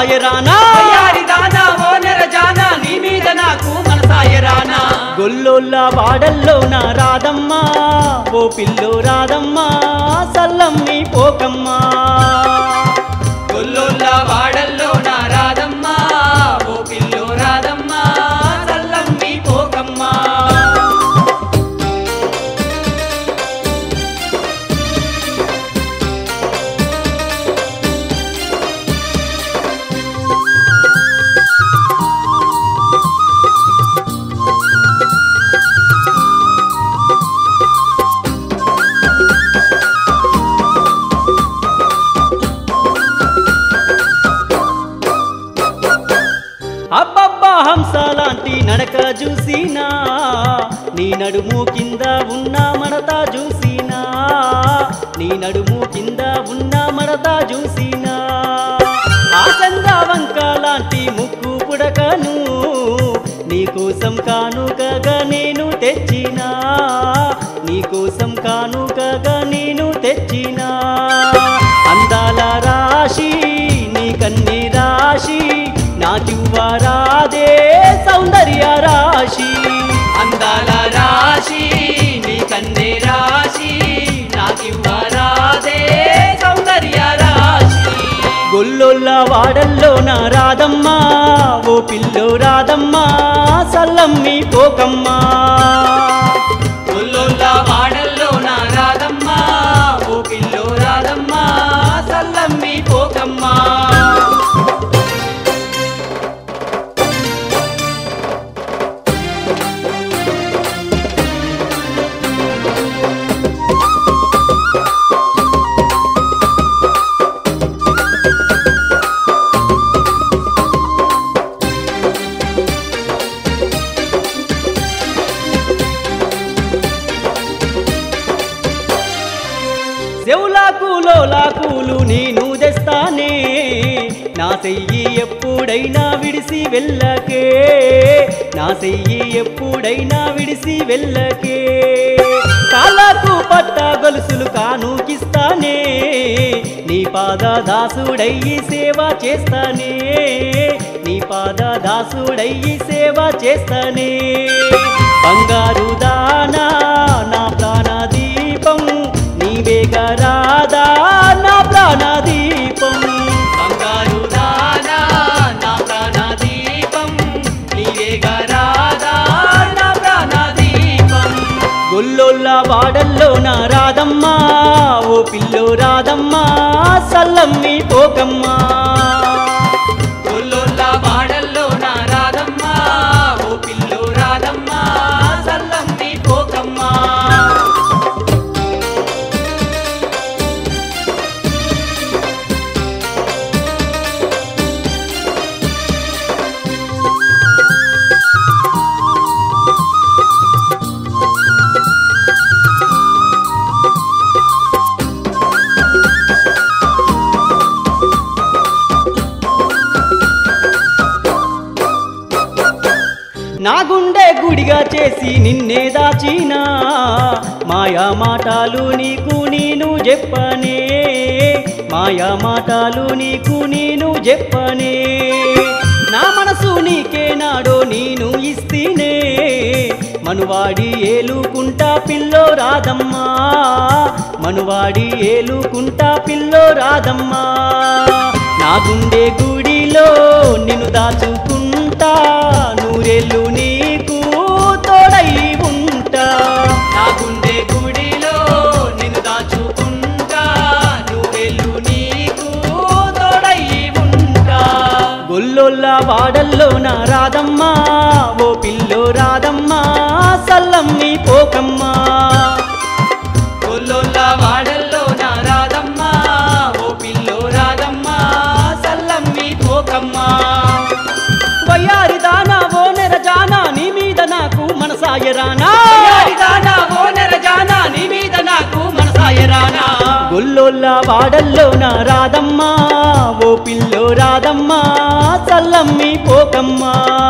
మనసాయరానా వయ్యారి దానా ఓ నెరజానా నీ మీద నాకు మనసాయరానా గొల్లోళ్ళ వాడల్లో నా రాదమ్మా ఓ పిల్లో రాదమ్మా సల్లమ్మి పోకమ్మా గొల్లోళ్ళ వాడల్లో నా రాదమ్మా ఓ పిల్లో రాదమ్మా చల్లమ్మి పోకమ్మా అబ్బబ్బా హంస లాంటి నడక చూసినా నీ నడుము కింద ఉన్న మడత చూసినా నీ నడుము కింద ఉన్న మడత చూసినా ఆ చంద్రవంక లాంటి ముక్కు పుడకను నీకోసం కానుకగా నేను తెచ్చినా నీకోసం కానుకగా నేను తెచ్చినా అందాల రాశి నీ కన్ని రాశి నాకివ్వరాదే సౌందర్య రాశి అందాల రాశి నీ కన్నే రాశి నాకివ్వరాదే సౌందర్య రాశి గొల్లొల్ల వాడల్లో నా రాదమ్మా ఓ పిల్లో రాదమ్మా సల్లమ్మి పోకమ్మా గొల్లోళ్ళ వాడల్లో నా రాదమ్మా ఓ పిల్లో రాదమ్మా సల్లమ్మి పోకమ్మా చెవులాకులో లాకులు నేను తెస్తానే నా చెయ్యి ఎప్పుడైనా విడిసి వెళ్ళకే నా చెయ్యి ఎప్పుడైనా విడిసి వెళ్ళకే కాళ్ళకు పట్ట గొలుసులు కానుకిస్తానే నీ పాద దాసుడయ్యి సేవ చేస్తానే నీ పాద దాసుడయ్యి సేవ చేస్తానే బంగారు దానా నా ప్రాణ దీపం నీవేగా రాదా నా ప్రాణ దీపం బంగారు దానా నా ప్రాణ దీపం నీవేగా రాదా నా ప్రాణ దీపం గొల్లొల్ల వాడల్లో నా రాదమ్మా ఓ పిల్లో రాదమ్మా సల్లమ్మి పోకమ్మా గొల్లోళ్ళ వాడల్లో నా రాదమ్మా ఓ పిల్లో రాదమ్మా సల్లమ్మి పోకమ్మా నా గుండె గుడిగా చేసి నిన్నే దాచినా మాయా మాటలు నీకు నేను చెప్పనే మాయా మాటలు నీకు నేను చెప్పనే నా మనసు నీకే నాడో నేను ఇస్తేనే మనువాడి ఏలుకుంటా పిల్లో రాదమ్మా మనువాడి ఏలుకుంటా పిల్లో రాదమ్మా నా గుండె గుడిలో నిన్ను దాచుకుంటా నూరెళ్ళు నీకు తోడై ఉంటా నా గుండె గుడిలో నిన్ను దాచుకుంటా నువ్వెళ్ళు నీకు తోడై ఉంటా గొల్లొల్ల వాడల్లో నా రాదమ్మా ఓ పిల్లో రాదమ్మా సల్లమ్మి పోకమ్మా గొల్లోళ్ళ వాడల్లో నా రాదమ్మా ఓ పిల్లో రాదమ్మా సల్లమ్మి పోకమ్మా వయ్యారి దానా ఓ నెర జానా నీ మీద నాకు మనసాయరానా యారిదానా ఓ నెరజానా నీ మీద నాకు మనసాయరానా గొల్లొల్ల వాడల్లో నా రాదమ్మా ఓ పిల్లో రాదమ్మా సల్లమ్మి పోకమ్మా